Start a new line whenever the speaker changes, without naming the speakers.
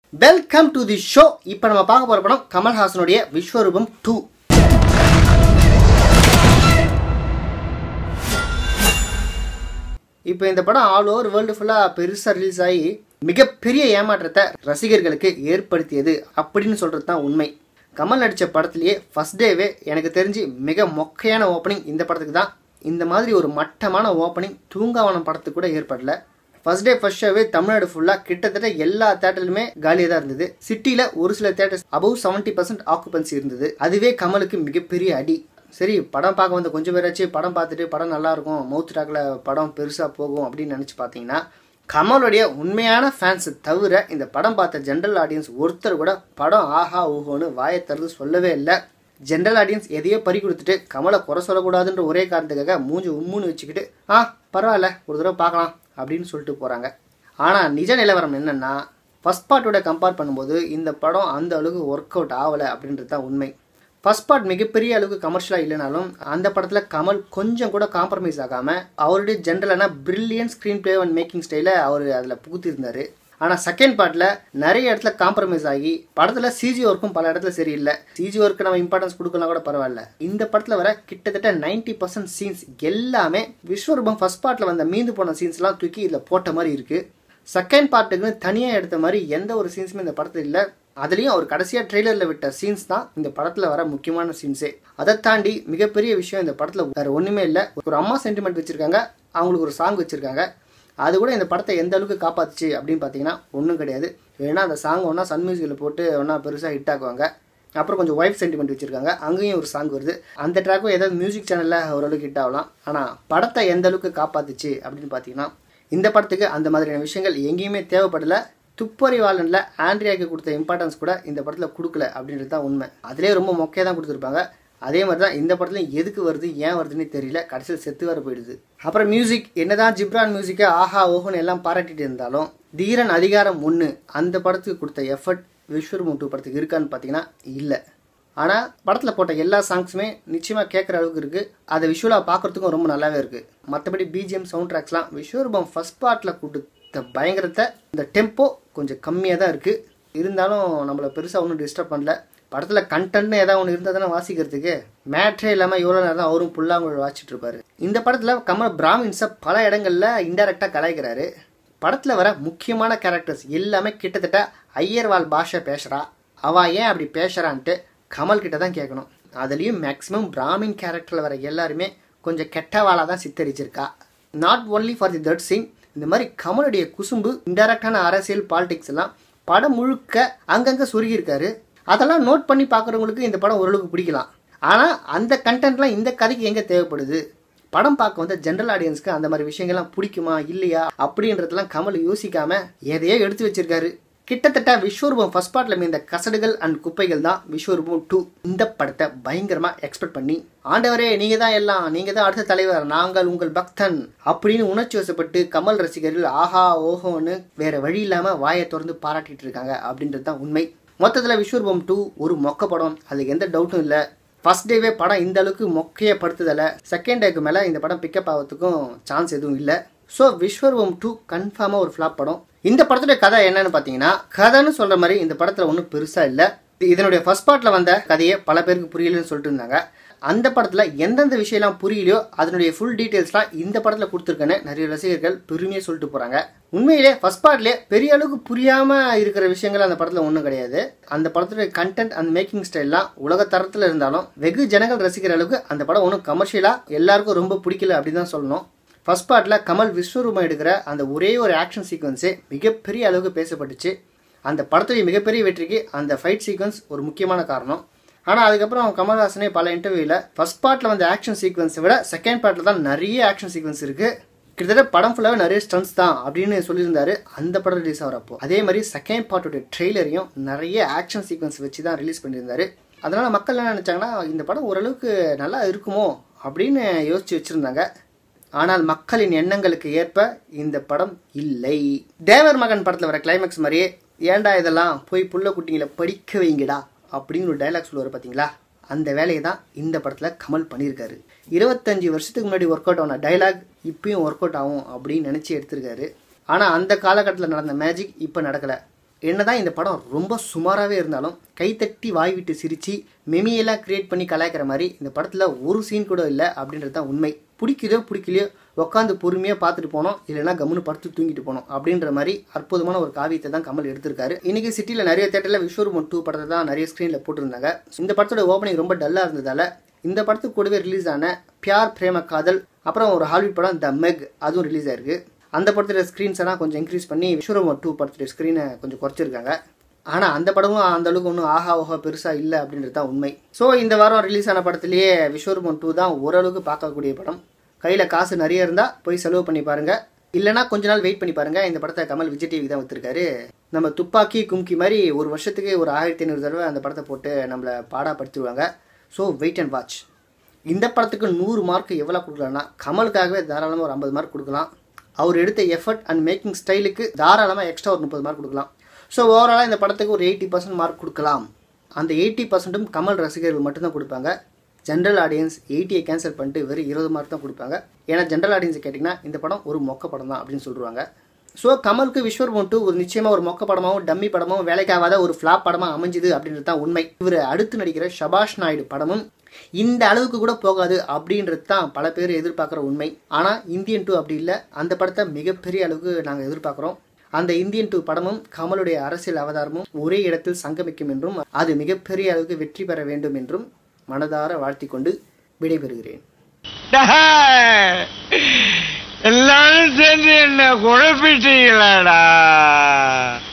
welcome to the show இப்போ நம்ம பார்க்க போற படம் கமல்ஹாசனுடைய விஸ்வரூபம் டூ இப்போ இந்த படம் ஆல் ஓவர் வேர்ல்டு ஃபுல்லாக பெருசாக ரிலீஸ் ஆகி மிகப்பெரிய ஏமாற்றத்தை ரசிகர்களுக்கு ஏற்படுத்தியது அப்படின்னு சொல்கிறது தான் உண்மை கமல் நடித்த படத்திலேயே ஃபர்ஸ்ட் டேவே எனக்கு தெரிஞ்சு மிக மொக்கையான ஓப்பனிங் இந்த படத்துக்கு தான் இந்த மாதிரி ஒரு மட்டமான ஓப்பனிங் தூங்காவனம் படத்துக்கு கூட ஏற்படல ஃபர்ஸ்ட் டே ஃபர்ஸ்ட் ஷோவே தமிழ்நாடு ஃபுல்லாக கிட்டத்தட்ட எல்லா தேட்டர்லுமே காலியாக தான் இருந்தது சிட்டியில் ஒரு சில theatres above seventy percent occupancy இருந்தது அதுவே கமலுக்கு மிகப்பெரிய அடி சரி படம் பார்க்க வந்த கொஞ்சம் பேராச்சு படம் பார்த்துட்டு படம் நல்லா இருக்கும் மவுத் டாக்கில் படம் பெருசாக போகும் அப்படின்னு நினச்சி பார்த்தீங்கன்னா கமலுடைய உண்மையான ஃபேன்ஸை தவிர இந்த படம் பார்த்த ஜென்ரல் ஆடியன்ஸ் ஒருத்தர் கூட படம் ஆஹா ஊஹோன்னு வாயை திறந்து சொல்லவே இல்லை ஜென்ரல் ஆடியன்ஸ் எதையோ பறி கொடுத்துட்டு கமலை குறை சொல்லக்கூடாதுன்ற ஒரே காரணத்துக்காக மூஞ்சி உம்முன்னு வச்சுக்கிட்டு ஆ பரவாயில்ல ஒரு தடவை பார்க்கலாம் அப்படின்னு சொல்லிட்டு போகிறாங்க ஆனால் நிஜ நிலவரம் என்னென்னா ஃபஸ்ட் பார்ட்டோட கம்பேர் பண்ணும்போது இந்த படம் அந்த அளவுக்கு ஒர்க் அவுட் ஆகலை அப்படின்றது தான் உண்மை ஃபர்ஸ்ட் பார்ட் மிகப்பெரிய அளவுக்கு கமர்ஷியலாக இல்லைனாலும் அந்த படத்தில் கமல் கொஞ்சம் கூட காம்ப்ரமைஸ் ஆகாமல் அவருடைய ஜென்ரலான brilliant screenplay and making ஸ்டைலை அவர் அதில் புகுத்திருந்தார் ஆனால் செகண்ட் பார்ட்டில் நிறைய இடத்துல காம்ப்ரமைஸ் ஆகி படத்தில் சிஜி ஒர்க்கும் பல இடத்துல சரியில்லை சிஜி ஒர்க்கு நம்ம இம்பார்ட்டன்ஸ் கொடுக்கலாம் கூட பரவாயில்ல இந்த படத்தில் வர கிட்டத்தட்ட நைன்டி பர்சன்ட் சீன்ஸ் எல்லாமே விஸ்வரூபம் ஃபர்ஸ்ட் பார்ட்டில் வந்த மீந்து போன சீன்ஸ்லாம் தூக்கி இதில் போட்ட மாதிரி இருக்குது செகண்ட் பார்ட்டுக்குன்னு தனியாக எடுத்த மாதிரி எந்த ஒரு சீன்ஸுமே இந்த படத்தில் இல்லை அதுலேயும் அவர் கடைசியாக ட்ரெய்லரில் விட்ட சீன்ஸ் தான் இந்த படத்தில் வர முக்கியமான சீன்ஸே அதை தாண்டி மிகப்பெரிய விஷயம் இந்த படத்தில் வேறு ஒன்றுமே இல்லை ஒரு அம்மா சென்டிமெண்ட் வச்சுருக்காங்க அவங்களுக்கு ஒரு சாங் வச்சுருக்காங்க அது கூட இந்த படத்தை எந்த அளவுக்கு காப்பாத்துச்சு அப்படின்னு பார்த்தீங்கன்னா ஒன்றும் கிடையாது வேணா அந்த சாங் ஒன்றா சன் மியூசிக்கில் போட்டு ஒன்றா பெருசாக ஹிட் ஆக்குவாங்க அப்புறம் கொஞ்சம் ஒய்ஃப் சென்டிமெண்ட் வச்சுருக்காங்க அங்கேயும் ஒரு சாங் வருது அந்த ட்ராக்கும் ஏதாவது மியூசிக் சேனலில் ஓரளவுக்கு ஹிட் ஆகலாம் ஆனால் படத்தை எந்த அளவுக்கு காப்பாத்துச்சு அப்படின்னு பார்த்தீங்கன்னா இந்த படத்துக்கு அந்த மாதிரியான விஷயங்கள் எங்கேயுமே தேவைப்படலை துப்பறிவாளனில் ஆண்ட்ரியாக்கு கொடுத்த இம்பார்ட்டன்ஸ் கூட இந்த படத்தில் கொடுக்கல அப்படின்றது தான் உண்மை அதிலே ரொம்ப மொக்கையாக தான் கொடுத்துருப்பாங்க அதே மாதிரி தான் இந்த படத்துலையும் எதுக்கு வருது ஏன் வருதுன்னு தெரியல கடைசியில் செத்து வர போயிடுது அப்புறம் மியூசிக் என்னதான் ஜிப்ரான் மியூசிக்கை ஆஹா ஓஹோன்னு எல்லாம் பாராட்டிட்டு இருந்தாலும் தீரன் அதிகாரம் ஒன்று அந்த படத்துக்கு கொடுத்த எஃபர்ட் விஸ்வரூபம் டூ படத்துக்கு இருக்கான்னு பார்த்தீங்கன்னா இல்லை ஆனால் படத்தில் போட்ட எல்லா சாங்ஸுமே நிச்சயமாக கேட்குற அளவுக்கு இருக்குது அதை விஷுவலாக பார்க்குறதுக்கும் ரொம்ப நல்லாவே இருக்குது மற்றபடி பிஜிஎம் சவுண்ட் ட்ராக்ஸ்லாம் விஸ்வரூபம் ஃபஸ்ட் பார்ட்டில் கொடுத்த பயங்கரத்தை இந்த டெம்போ கொஞ்சம் கம்மியாக தான் இருக்குது இருந்தாலும் நம்மளை பெருசாக ஒன்றும் டிஸ்டர்ப் பண்ணல படத்தில் கண்டென்ட்னு ஏதாவது ஒன்று இருந்தால் தானே வாசிக்கிறதுக்கு மேட்ரே இல்லாமல் எவ்வளோ நேரம் தான் அவரும் புல்லாங்குழல் வாசிச்சுட்டு இருப்பாரு இந்த படத்தில் கமல் பிராமின்ஸை பல இடங்களில் இன்டெரக்டாக கலாய்க்கிறாரு படத்தில் வர முக்கியமான கேரக்டர்ஸ் எல்லாமே கிட்டத்தட்ட ஐயர்வால் பாஷை பேசுகிறா அவ ஏன் அப்படி பேசுகிறான்ட்டு கமல் கிட்ட தான் கேட்கணும் அதுலேயும் மேக்ஸிமம் பிராமின் கேரக்டரில் வர எல்லாருமே கொஞ்சம் கெட்டவாளாக தான் சித்தரிச்சிருக்கா not only for the that சிங் இந்த மாதிரி கமலுடைய குசும்பு இன்டெரக்டான அரசியல் பாலிடிக்ஸ் எல்லாம் படம் முழுக்க அங்கங்கே சுருகியிருக்காரு அதெல்லாம் நோட் பண்ணி பார்க்குறவங்களுக்கு இந்த படம் ஓரளவுக்கு பிடிக்கலாம் ஆனால் அந்த கண்டென்ட்லாம் இந்த கதைக்கு எங்கே தேவைப்படுது படம் பார்க்க வந்த ஜென்ரல் ஆடியன்ஸ்க்கு அந்த மாதிரி விஷயங்கள்லாம் பிடிக்குமா இல்லையா அப்படின்றதெல்லாம் கமல் யோசிக்காம எதையோ எடுத்து வச்சிருக்காரு கிட்டத்தட்ட விஸ்வரூபம் ஃபர்ஸ்ட் பார்ட்ல மீந்த கசடுகள் அண்ட் குப்பைகள் தான் விஸ்வரூபம் டூ இந்த படத்தை பயங்கரமா எக்ஸ்பெக்ட் பண்ணி ஆண்டவரே நீங்க தான் எல்லாம் நீங்க தான் அடுத்த தலைவர் நாங்கள் உங்கள் பக்தன் அப்படின்னு உணர்ச்சி வசப்பட்டு கமல் ரசிகர்கள் ஆஹா ஓஹோன்னு வேற வழி இல்லாம வாயை திறந்து பாராட்டிட்டு இருக்காங்க அப்படின்றது தான் உண்மை மொத்தத்தில் விஸ்வரூபம் டூ ஒரு மொக்க படம் அதுக்கு எந்த டவுட்டும் இல்லை ஃபர்ஸ்ட் டேவே படம் இந்த அளவுக்கு மொக்கையை படுத்துதல செகண்ட் டேக்கு மேலே இந்த படம் பிக்கப் ஆகிறதுக்கும் சான்ஸ் எதுவும் இல்லை ஸோ விஸ்வரூபம் டூ கன்ஃபார்மாக ஒரு ஃப்ளாப் படம் இந்த படத்துடைய கதை என்னன்னு பார்த்தீங்கன்னா கதைன்னு சொல்கிற மாதிரி இந்த படத்தில் ஒன்றும் பெருசாக இல்லை இதனுடைய ஃபர்ஸ்ட் பார்ட்டில் வந்த கதையை பல பேருக்கு புரியலன்னு சொல்லிட்டு இருந்தாங்க அந்த படத்தில் எந்தெந்த விஷயம்லாம் புரியலையோ அதனுடைய ஃபுல் டீட்டெயில்ஸ்லாம் இந்த படத்தில் கொடுத்துருக்கேன்னு நிறைய ரசிகர்கள் பெருமையாக சொல்லிட்டு போகிறாங்க உண்மையிலே ஃபர்ஸ்ட் பார்ட்லேயே பெரிய அளவுக்கு புரியாமல் இருக்கிற விஷயங்கள் அந்த படத்தில் ஒன்றும் கிடையாது அந்த படத்துடைய கண்டென்ட் அந்த மேக்கிங் ஸ்டைல்லாம் உலக தரத்தில் இருந்தாலும் வெகு ஜனங்கள் ரசிக்கிற அளவுக்கு அந்த படம் ஒன்றும் கமர்ஷியலாக எல்லாருக்கும் ரொம்ப பிடிக்கல அப்படின்னு தான் சொல்லணும் ஃபர்ஸ்ட் பார்ட்டில் கமல் விஸ்வரூபம் எடுக்கிற அந்த ஒரே ஒரு ஆக்ஷன் சீக்வன்ஸே மிகப்பெரிய அளவுக்கு பேசப்பட்டுச்சு அந்த படத்துடைய மிகப்பெரிய வெற்றிக்கு அந்த ஃபைட் சீக்வன்ஸ் ஒரு முக்கியமான காரணம் ஆனால் அதுக்கப்புறம் கமல்ஹாசனே பல இன்டர்வியூவில் ஃபர்ஸ்ட் பார்ட்டில் வந்த ஆக்ஷன் சீக்வன்ஸை விட செகண்ட் பார்ட்டில் தான் நிறைய ஆக்ஷன் சீக்வன்ஸ் இருக்குது கிட்டத்தட்ட படம் ஃபுல்லாகவே நிறைய ஸ்டன்ஸ் தான் அப்படின்னு சொல்லியிருந்தாரு அந்த படம் ரிலீஸ் ஆகிறப்போ அதே மாதிரி செகண்ட் பார்ட்டோட ட்ரெய்லரையும் நிறைய ஆக்ஷன் சீக்வன்ஸ் வச்சு தான் ரிலீஸ் பண்ணியிருந்தாரு அதனால் மக்கள் என்ன நினச்சாங்கன்னா இந்த படம் ஓரளவுக்கு நல்லா இருக்குமோ அப்படின்னு யோசிச்சு வச்சுருந்தாங்க ஆனால் மக்களின் எண்ணங்களுக்கு ஏற்ப இந்த படம் இல்லை தேவர் மகன் படத்தில் வர கிளைமேக்ஸ் மாதிரியே ஏன்டா இதெல்லாம் போய் புள்ள குட்டிங்களை படிக்க வைங்கடா அப்படின்னு ஒரு டைலாக் சொல்லுவார் பார்த்தீங்களா அந்த வேலையை தான் இந்த படத்தில் கமல் பண்ணியிருக்காரு இருபத்தஞ்சி வருஷத்துக்கு முன்னாடி ஒர்க் அவுட் ஆன டைலாக் இப்பயும் ஒர்க் அவுட் ஆகும் அப்படின்னு நினச்சி எடுத்திருக்காரு ஆனால் அந்த காலகட்டத்தில் நடந்த மேஜிக் இப்போ நடக்கலை என்னதான் இந்த படம் ரொம்ப சுமாராகவே இருந்தாலும் கைத்தட்டி வாய் விட்டு சிரிச்சு மெமியெல்லாம் கிரியேட் பண்ணி கலாய்க்கிற மாதிரி இந்த படத்தில் ஒரு சீன் கூட இல்லை அப்படின்றது தான் உண்மை பிடிக்குதோ பிடிக்கலையோ உட்காந்து பொறுமையாக பார்த்துட்டு போனோம் இல்லைன்னா கம்முன்னு படுத்து தூங்கிட்டு போனோம் அப்படின்ற மாதிரி அற்புதமான ஒரு காவியத்தை தான் கமல் எடுத்திருக்காரு இன்னைக்கு சிட்டியில் நிறைய தேட்டரில் விஸ்வரூபம் டூ படத்தை தான் நிறைய ஸ்க்ரீனில் போட்டிருந்தாங்க இந்த படத்தோட ஓப்பனிங் ரொம்ப டல்லாக இருந்ததால இந்த படத்துக்கு கூடவே ரிலீஸ் ஆன பியார் பிரேம காதல் அப்புறம் ஒரு ஹாலிவுட் படம் த மெக் அதுவும் ரிலீஸ் ஆயிருக்கு அந்த படத்தோட ஸ்க்ரீன்ஸ் எல்லாம் கொஞ்சம் இன்க்ரீஸ் பண்ணி விஸ்வரூபம் டூ படத்தோட ஸ்க்ரீனை கொஞ்சம் குறைச்சிருக்காங்க ஆனால் அந்த படமும் அந்த அளவுக்கு ஒன்றும் ஆஹா ஓஹா பெருசாக இல்லை அப்படின்றது தான் உண்மை ஸோ இந்த வாரம் ரிலீஸ் ஆன படத்துலேயே விஸ்வரூபம் டூ தான் ஓரளவுக்கு பார்க்கக்கூடிய படம் கையில் காசு நிறைய இருந்தால் போய் செலவு பண்ணி பாருங்க இல்லைனா கொஞ்ச நாள் வெயிட் பண்ணி பாருங்க இந்த படத்தை கமல் விஜய் டிவி தான் வித்துருக்காரு நம்ம துப்பாக்கி கும்கி மாதிரி ஒரு வருஷத்துக்கு ஒரு ஆயிரத்தி ஐநூறு தடவை அந்த படத்தை போட்டு நம்மளை பாடாப்படுத்திடுவாங்க ஸோ வெயிட் அண்ட் வாட்ச் இந்த படத்துக்கு நூறு மார்க் எவ்வளோ கொடுக்கலாம்னா கமலுக்காகவே தாராளமாக ஒரு ஐம்பது மார்க் கொடுக்கலாம் அவர் எடுத்த எஃபர்ட் அண்ட் மேக்கிங் ஸ்டைலுக்கு தாராளமாக எக்ஸ்ட்ரா ஒரு முப்பது மார்க் கொடுக்கலாம் ஸோ ஓவராலாக இந்த படத்துக்கு ஒரு எயிட்டி பர்சன்ட் மார்க் கொடுக்கலாம் அந்த எயிட்டி பர்சன்ட்டும் கமல் ரசிகர்கள் மட்டும்தான் கொடுப்பாங்க ஜென்ரல் ஆடியன்ஸ் எயிட்டியை கேன்சல் பண்ணிட்டு வெறும் இருபது மார்க் தான் கொடுப்பாங்க ஏன்னா ஜென்ரல் ஆடியன்ஸ் கேட்டிங்கன்னா இந்த படம் ஒரு மொக்க படம் தான் அப்படின்னு சொல்லுவாங்க ஸோ கமலுக்கு விஸ்வர்பம் டூ ஒரு நிச்சயமாக ஒரு மொக்க படமாகவும் டம்மி படமாகவும் வேலைக்காகாத ஒரு ஃப்ளாப் படமாக அமைஞ்சுது அப்படின்றது தான் உண்மை இவர் அடுத்து நடிக்கிற ஷபாஷ் நாயுடு படமும் இந்த அளவுக்கு கூட போகாது அப்படின்றது தான் பல பேர் எதிர்பார்க்குற உண்மை ஆனால் இந்தியன் டூ அப்படி இல்லை அந்த படத்தை மிகப்பெரிய அளவுக்கு நாங்கள் எதிர்பார்க்குறோம் அந்த இந்தியன் டூ படமும் கமலுடைய அரசியல் அவதாரமும் ஒரே இடத்தில் சங்கமிக்கும் என்றும் அது மிகப்பெரிய அளவுக்கு வெற்றி பெற வேண்டும் என்றும் மனதார வாழ்த்திக் கொண்டு விடைபெறுகிறேன்
எல்லாரும் சேர்ந்து என்ன குழப்பிட்டீங்களாடா